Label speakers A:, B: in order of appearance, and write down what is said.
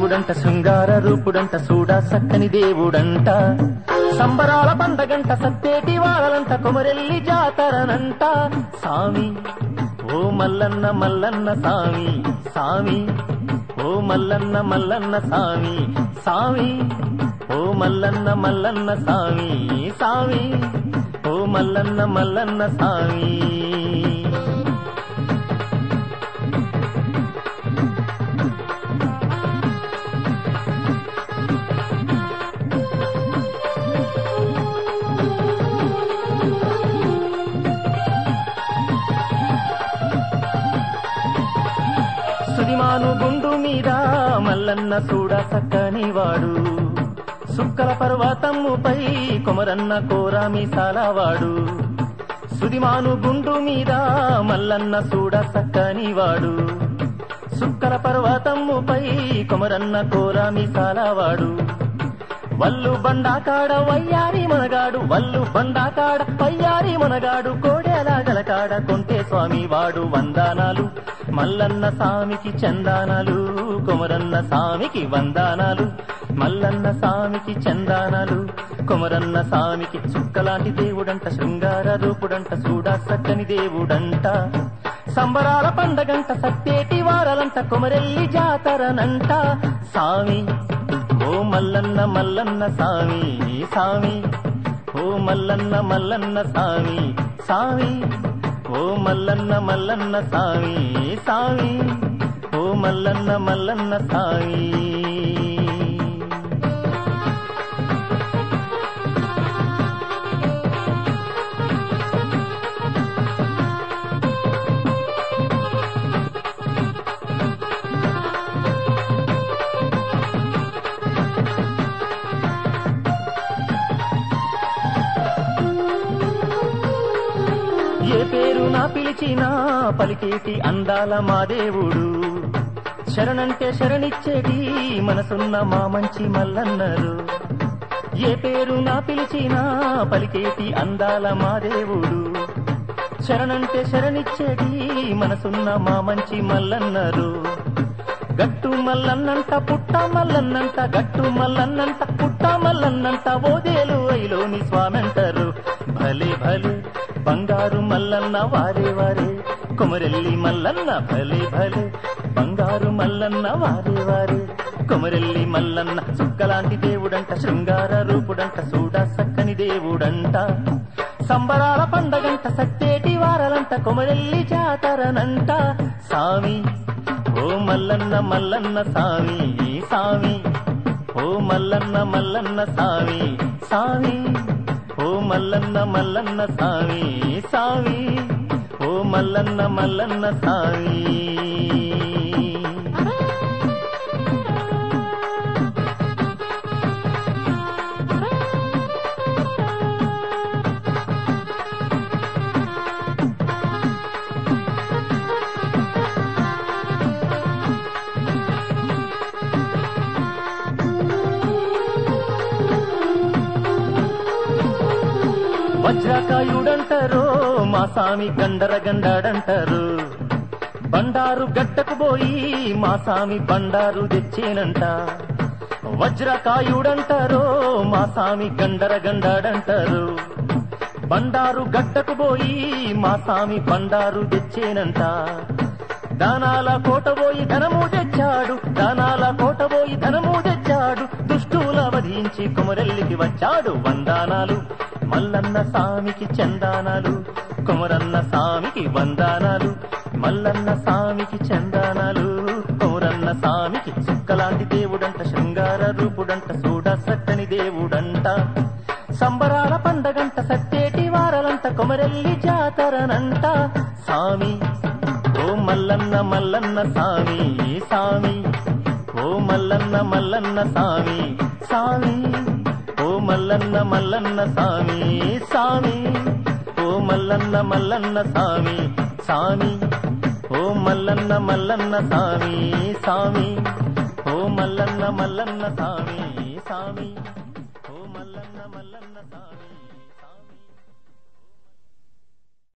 A: దేవుడంట శృంగార రూపుడంట చూడా సక్కని దేవుడంట సంబరాల పండగంట సత్తేటి వారలంట కొమరెల్లి జాతరనంట సామి ఓ మల్లన్న మల్లన్న సామి సామి ఓ మల్లన్న మల్లన్న సామి సామి ఓ మల్లన్న మల్లన్న సామి సామి ఓ మల్లన్న మల్లన్న సామి సుదిమాను గుండు మీద మల్లన్న చూడ సక్కని వాడు సుక్కల పర్వతమ్ముపై కొమరన్న కోరామి సాలవాడు సుదిమాను గుండు మీద మల్లన్న చూడ సక్కని వాడు సుక్కల పర్వతమ్ముపై కొమరన్న కోరామి సాలవాడు వల్లు బండాకాడ వయ్యారి మనగాడు వల్లు బండాకాడ వయ్యారి మనగాడు కోడెలా గలకాడ కొంటే స్వామి వాడు వందానాలు మల్లన్న సామికి చందానాలు కొమరన్న సామికి వందానాలు మల్లన్న సామికి చందానాలు కొమరన్న సామికి చుక్కలాంటి దేవుడంట శృంగార రూపుడంట చూడా సక్కని దేవుడంట సంబరాల పండగంట సత్తేటి వారలంట కొమరెల్లి జాతరనంట సామి ఓ మల్లన్న మల్లన్న సామి సామి ఓ మల్లన్న మల్లన్న సామి సామి ఓ మల్లన్న మల్లన్న సామి సామి ఓ మల్లన్న మల్లన్న సామి ఏ పేరు నా పిలిచినా పలికేటి అందాల మా దేవుడు శరణంటే శరణిచ్చేటి మనసున్న మా మంచి మల్లన్నారు ఏ పేరు నా పిలిచినా పలికేటి అందాల మా దేవుడు శరణంటే శరణిచ్చేటి మనసున్న మా మంచి మల్లన్నారు గట్టు మల్లన్నంట పుట్ట మల్లన్నంట గట్టు మల్లన్నంట పుట్ట మల్లన్నంట ఓదేలు ఐలోని స్వామంటారు భలే భలే బంగారు మల్లన్న వారే వారే కొమరెల్లి మల్లన్న భలే భలే బంగారు మల్లన్న వారే వారే కొమరెల్లి మల్లన్న సుక్కలాంటి దేవుడంట శృంగార రూపుడంట చూడా సక్కని దేవుడంట సంబరాల పండగంట సత్తేటి వారలంట కొమరెల్లి జాతరనంట సామి ఓ మల్లన్న మల్లన్న సామి సామి ఓ మల్లన్న మల్లన్న సామి సామి ఓ మల్లన్న మల్లన్న సామి సామి ఓ మల్లన్న మల్లన్న సామి వజ్రకాయుడంటారు మా సామి గండర గండాడంటారు బండారు గడ్డకు పోయి మా సామి బండారు తెచ్చేనంట వజ్రకాయుడంటారు మా సామి గండర గండాడంటారు బండారు గడ్డకు పోయి మా సామి బండారు తెచ్చేనంట దానాల కోటబోయి ధనము తెచ్చాడు దానాల కోటబోయి ధనము తెచ్చాడు దుష్టుల వధించి కుమరెల్లికి వచ్చాడు వందానాలు మల్లన్న సామికి చందానాలు కుమరన్న సామికి వందానాలు మల్లన్న సామికి చందానాలు కుమరన్న సామికి చుక్కలాంటి దేవుడంట శృంగార రూపుడంట చూడ సక్కని దేవుడంట సంబరాల పండగంట సత్తేటి వారలంట కొమరెల్లి జాతరనంట సామి ఓ మల్లన్న మల్లన్న సామి సామి ఓ మల్లన్న మల్లన్న సామి సామి ఓ మల్లన్న మల్లన్న సామి సామి ఓ మల్లన్న మల్లన్న సామి సామి ఓ మల్లన్న మల్లన్న సామి సామి ఓ మల్లన్న మల్లన్న సామి సామి ఓ మల్లన్న మల్లన్న సామి